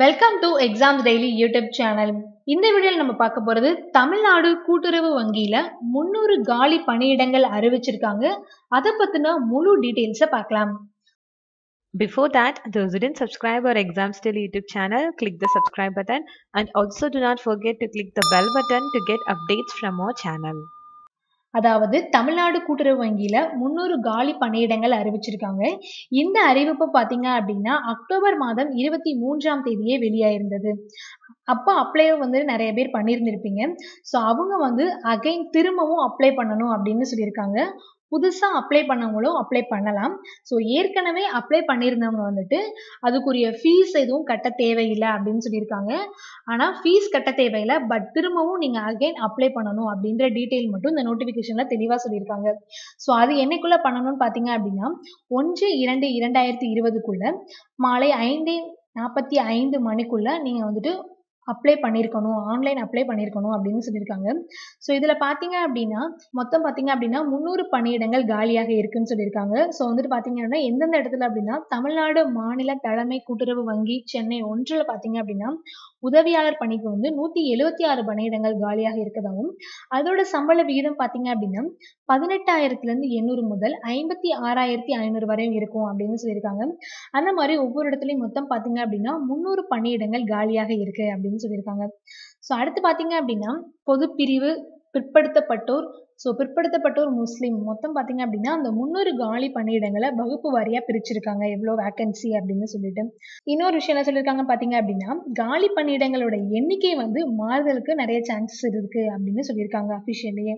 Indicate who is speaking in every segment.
Speaker 1: Welcome to exams daily YouTube channel இந்த வீடியோவில் நம்ம பார்க்க போகிறது தமிழ்நாடு கூட்டுறவு வங்கியில் முந்நூறு காலி பணியிடங்கள் அறிவிச்சிருக்காங்க அதை பற்றின முழு டீட்டெயில்ஸை பார்க்கலாம்
Speaker 2: Before that, those who didn't subscribe our Exams Daily YouTube channel, click the subscribe button and also do not forget to click the bell button to get updates from our channel.
Speaker 1: அதாவது தமிழ்நாடு கூட்டுறவு வங்கியில் முந்நூறு காலி பணியிடங்கள் அறிவிச்சிருக்காங்க இந்த அறிவிப்பு பார்த்தீங்க அப்படின்னா அக்டோபர் மாதம் இருபத்தி மூன்றாம் தேதியே வெளியாயிருந்தது அப்போ அப்ளை வந்து நிறைய பேர் பண்ணியிருந்திருப்பீங்க ஸோ அவங்க வந்து அகைன் திரும்பவும் அப்ளை பண்ணணும் அப்படின்னு சொல்லியிருக்காங்க புதுசாக அப்ளை பண்ணவங்களும் அப்ளை பண்ணலாம் ஸோ ஏற்கனவே அப்ளை பண்ணியிருந்தவங்க வந்துட்டு அதுக்குரிய ஃபீஸ் எதுவும் கட்ட தேவையில்லை அப்படின்னு சொல்லியிருக்காங்க ஆனால் ஃபீஸ் கட்ட தேவையில்லை பட் திரும்பவும் நீங்கள் அகைன் அப்ளை பண்ணணும் அப்படின்ற டீட்டெயில் மட்டும் இந்த நோட்டிஃபிகேஷனில் தெளிவாக சொல்லியிருக்காங்க ஸோ அது என்னைக்குள்ளே பண்ணணும்னு பார்த்தீங்க அப்படின்னா ஒன்று இரண்டு இரண்டாயிரத்தி இருபதுக்குள்ள மாலை ஐந்து நாற்பத்தி ஐந்து மணிக்குள்ள நீங்கள் வந்துட்டு அப்ளை பண்ணியிருக்கணும் ஆன்லைன் அப்ளை பண்ணியிருக்கணும் அப்படின்னு சொல்லியிருக்காங்க ஸோ இதில் பார்த்தீங்க அப்படின்னா மொத்தம் பார்த்தீங்க அப்படின்னா முந்நூறு பணியிடங்கள் காலியாக இருக்குன்னு சொல்லியிருக்காங்க ஸோ வந்துட்டு பார்த்தீங்க அப்படின்னா எந்தெந்த இடத்துல அப்படின்னா தமிழ்நாடு மாநில தலைமை கூட்டுறவு வங்கி சென்னை ஒன்றில் பார்த்தீங்க அப்படின்னா உதவியாளர் பணிக்கு வந்து நூற்றி எழுபத்தி ஆறு பணியிடங்கள் காலியாக இருக்கதாகவும் அதோட சம்பள விகிதம் பார்த்தீங்க அப்படின்னா பதினெட்டாயிரத்துலேருந்து எண்ணூறு முதல் ஐம்பத்தி ஆறாயிரத்தி ஐநூறு வரையும் இருக்கும் அப்படின்னு சொல்லியிருக்காங்க அந்த மாதிரி ஒவ்வொரு இடத்துலையும் மொத்தம் பார்த்தீங்க அப்படின்னா முந்நூறு பணியிடங்கள் காலியாக இருக்கு அப்படின்னு சொல்லியிருக்காங்க ஸோ அடுத்து பார்த்தீங்க அப்படின்னா பொதுப்பிரிவு பிற்படுத்தப்பட்டோர் ஸோ பிற்படுத்தப்பட்டோர் முஸ்லீம் மொத்தம் பார்த்தீங்க அப்படின்னா அந்த முந்நூறு காலி பணியிடங்களை வகுப்பு வாரியாக பிரிச்சிருக்காங்க எவ்வளோ வேக்கன்சி அப்படின்னு சொல்லிட்டு இன்னொரு விஷயம் என்ன சொல்லியிருக்காங்க பார்த்தீங்க அப்படின்னா காலி பணியிடங்களோட எண்ணிக்கை வந்து மாறுதலுக்கு நிறைய சான்சஸ் இருக்கு அப்படின்னு சொல்லியிருக்காங்க அஃபிஷியலியே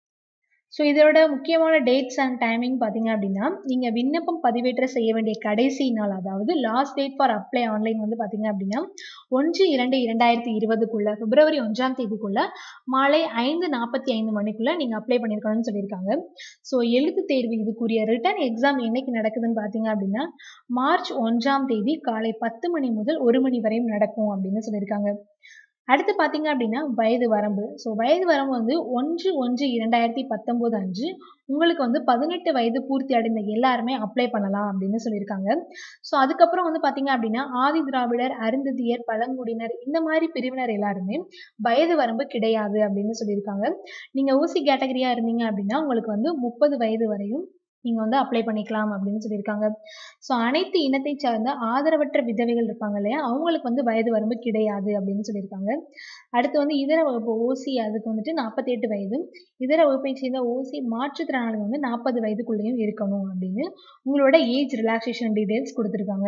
Speaker 1: ஸோ இதோட முக்கியமான டேட்ஸ் அண்ட் டைமிங் பார்த்தீங்க அப்படின்னா நீங்கள் விண்ணப்பம் பதிவேற்ற செய்ய வேண்டிய கடைசி நாள் அதாவது last date for apply online வந்து பார்த்தீங்க அப்படின்னா ஒன்று இரண்டு இரண்டாயிரத்தி இருபதுக்குள்ள பிப்ரவரி ஒன்றாம் தேதிக்குள்ள மாலை ஐந்து நாற்பத்தி ஐந்து மணிக்குள்ள நீங்கள் அப்ளை பண்ணியிருக்கணும்னு சொல்லியிருக்காங்க ஸோ எழுத்து தேர்வு இதுக்குரிய ரிட்டர்ன் எக்ஸாம் என்னைக்கு நடக்குதுன்னு பார்த்தீங்க அப்படின்னா மார்ச் ஒன்றாம் தேதி காலை பத்து மணி முதல் ஒரு மணி வரையும் நடக்கும் அப்படின்னு சொல்லியிருக்காங்க அடுத்து பார்த்தீங்க அப்படின்னா வயது வரம்பு ஸோ வயது வரம்பு வந்து ஒன்று ஒன்று இரண்டாயிரத்தி பத்தொம்போது அஞ்சு உங்களுக்கு வந்து பதினெட்டு வயது பூர்த்தி அடைந்த எல்லாருமே அப்ளை பண்ணலாம் அப்படின்னு சொல்லியிருக்காங்க ஸோ அதுக்கப்புறம் வந்து பார்த்தீங்க அப்படின்னா ஆதி திராவிடர் அருந்ததியர் பழங்குடியினர் இந்த மாதிரி பிரிவினர் எல்லாருமே வயது வரம்பு கிடையாது அப்படின்னு சொல்லியிருக்காங்க நீங்கள் ஓசி கேட்டகரியாக இருந்தீங்க அப்படின்னா உங்களுக்கு வந்து முப்பது வயது வரையும் நீங்கள் வந்து அப்ளை பண்ணிக்கலாம் அப்படின்னு சொல்லியிருக்காங்க ஸோ அனைத்து இனத்தை சார்ந்த ஆதரவற்ற விதவைகள் இருப்பாங்க இல்லையா அவங்களுக்கு வந்து வயது வரம்பு கிடையாது அப்படின்னு சொல்லியிருக்காங்க அடுத்து வந்து இதர வகுப்பு ஓசி அதுக்கு வந்துட்டு நாற்பத்தி எட்டு வயது இதர வகுப்பை சேர்ந்த ஓசி மாற்றுத்திறனாளிகள் வந்து நாற்பது வயதுக்குள்ளேயும் இருக்கணும் அப்படின்னு உங்களோட ஏஜ் ரிலாக்ஸேஷன் டீடைல்ஸ் கொடுத்துருக்காங்க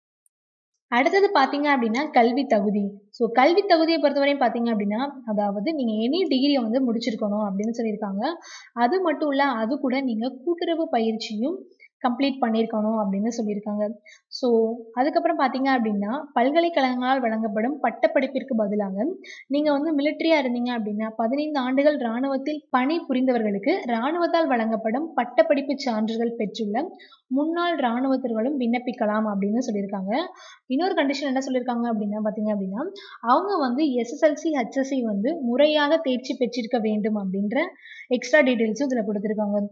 Speaker 1: அடுத்தது பார்த்தீங்க அப்படின்னா கல்வி தகுதி ஸோ கல்வி தகுதியை பொறுத்தவரையும் பார்த்தீங்க அப்படின்னா அதாவது நீங்கள் எனி டிகிரியை வந்து முடிச்சிருக்கணும் அப்படின்னு சொல்லியிருக்காங்க அது மட்டும் இல்லை அது கூட நீங்கள் கூட்டுறவு பயிற்சியும் கம்ப்ளீட் பண்ணியிருக்கணும் அப்படின்னு சொல்லியிருக்காங்க ஸோ அதுக்கப்புறம் பார்த்தீங்க அப்படின்னா பல்கலைக்கழகங்களால் வழங்கப்படும் பட்டப்படிப்பிற்கு பதிலாக நீங்கள் வந்து மிலிட்ரியாக இருந்தீங்க அப்படின்னா பதினைந்து ஆண்டுகள் இராணுவத்தில் பணி புரிந்தவர்களுக்கு இராணுவத்தால் வழங்கப்படும் பட்டப்படிப்பு சான்றிதழ் பெற்றுள்ள முன்னாள் இராணுவத்தர்களும் விண்ணப்பிக்கலாம் அப்படின்னு சொல்லியிருக்காங்க இன்னொரு கண்டிஷன் என்ன சொல்லியிருக்காங்க அப்படின்னா பார்த்தீங்க அப்படின்னா அவங்க வந்து எஸ்எஸ்எல்சி ஹெச்எஸ்சி வந்து முறையாக தேர்ச்சி பெற்றிருக்க வேண்டும் அப்படின்ற எக்ஸ்ட்ரா டீட்டெயில்ஸும் இதில் கொடுத்துருக்காங்க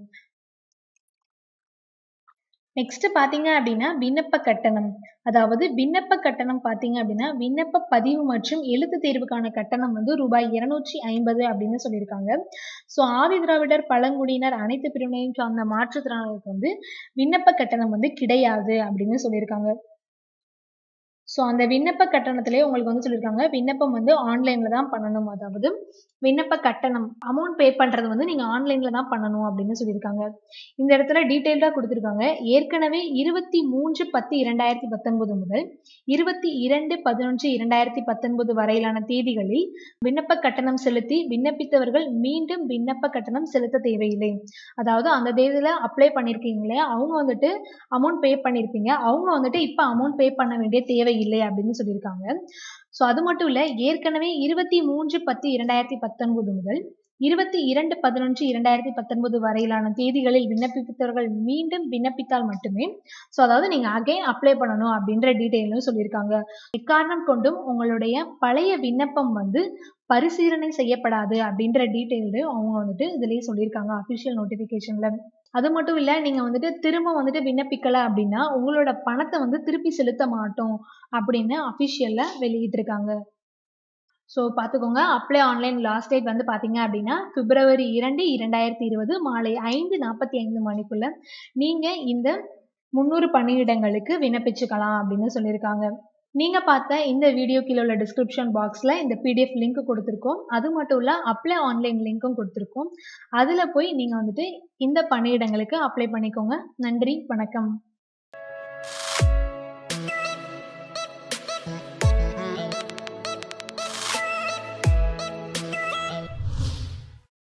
Speaker 1: நெக்ஸ்ட் பார்த்தீங்க அப்படின்னா விண்ணப்ப கட்டணம் அதாவது விண்ணப்ப கட்டணம் பார்த்தீங்க அப்படின்னா விண்ணப்ப பதிவு மற்றும் எழுத்து தேர்வுக்கான கட்டணம் வந்து ரூபாய் இருநூற்றி ஐம்பது அப்படின்னு சொல்லியிருக்காங்க ஸோ ஆதி திராவிடர் பழங்குடியினர் அனைத்து பிரிவினையும் சார்ந்த மாற்றுத்திறனாளிகளுக்கு வந்து விண்ணப்ப கட்டணம் வந்து கிடையாது அப்படின்னு சொல்லியிருக்காங்க ஸோ அந்த விண்ணப்ப கட்டணத்திலே உங்களுக்கு வந்து சொல்லியிருக்காங்க விண்ணப்பம் வந்து ஆன்லைனில் தான் பண்ணணும் அதாவது விண்ணப்ப கட்டணம் அமௌண்ட் பே பண்ணுறது வந்து நீங்கள் ஆன்லைனில் தான் பண்ணணும் அப்படின்னு சொல்லியிருக்காங்க இந்த இடத்துல டீட்டெயில்டாக கொடுத்துருக்காங்க ஏற்கனவே இருபத்தி மூன்று பத்து இரண்டாயிரத்தி பத்தொன்பது முதல் இருபத்தி இரண்டு பதினொன்று இரண்டாயிரத்தி பத்தொன்பது வரையிலான தேதிகளில் விண்ணப்ப கட்டணம் செலுத்தி விண்ணப்பித்தவர்கள் மீண்டும் விண்ணப்ப கட்டணம் செலுத்த தேவையில்லை அதாவது அந்த தேதியில் அப்ளை பண்ணியிருக்கீங்க இல்லையா அவங்க வந்துட்டு அமௌண்ட் பே பண்ணியிருப்பீங்க அவங்க வந்துட்டு இப்போ அமௌண்ட் பே பண்ண வேண்டிய தேவை இல்லை அப்படின்னு சொல்லியிருக்காங்க ஸோ அது மட்டும் இல்லை ஏற்கனவே இருபத்தி மூன்று பத்து இரண்டாயிரத்தி பத்தொன்பது முதல் இருபத்தி இரண்டு பதினொன்று இரண்டாயிரத்தி பத்தொன்பது வரையிலான தேதிகளில் விண்ணப்பித்தவர்கள் மீண்டும் விண்ணப்பித்தால் மட்டுமே ஸோ அதாவது நீங்கள் அகைன் அப்ளை பண்ணணும் அப்படின்ற டீட்டெயிலும் சொல்லியிருக்காங்க எக்காரணம் கொண்டும் உங்களுடைய பழைய விண்ணப்பம் வந்து பரிசீலனை செய்யப்படாது அப்படின்ற டீட்டெயில்டு அவங்க வந்துட்டு இதுலேயே சொல்லியிருக்காங்க அஃபிஷியல் நோட்டிஃபிகேஷனில் அது மட்டும் இல்லை நீங்கள் வந்துட்டு திரும்ப வந்துட்டு விண்ணப்பிக்கலை அப்படின்னா உங்களோட பணத்தை வந்து திருப்பி செலுத்த மாட்டோம் அப்படின்னு அஃபிஷியலில் வெளியிட்டிருக்காங்க ஸோ பார்த்துக்கோங்க அப்ளை ஆன்லைன் லாஸ்ட் டேட் வந்து பார்த்தீங்க அப்படின்னா பிப்ரவரி இரண்டு இரண்டாயிரத்தி இருபது மாலை ஐந்து நாற்பத்தி ஐந்து மணிக்குள்ள நீங்கள் இந்த முந்நூறு பணியிடங்களுக்கு விண்ணப்பிச்சுக்கலாம் அப்படின்னு சொல்லியிருக்காங்க நீங்கள் பார்த்த இந்த வீடியோ கீழே உள்ள டிஸ்கிரிப்ஷன் பாக்ஸில் இந்த பிடிஎஃப் லிங்க் கொடுத்துருக்கோம் அது மட்டும் இல்லை அப்ளை ஆன்லைன் லிங்க்கும் கொடுத்துருக்கோம் அதில் போய் நீங்கள் வந்துட்டு இந்த பணியிடங்களுக்கு அப்ளை பண்ணிக்கோங்க நன்றி வணக்கம்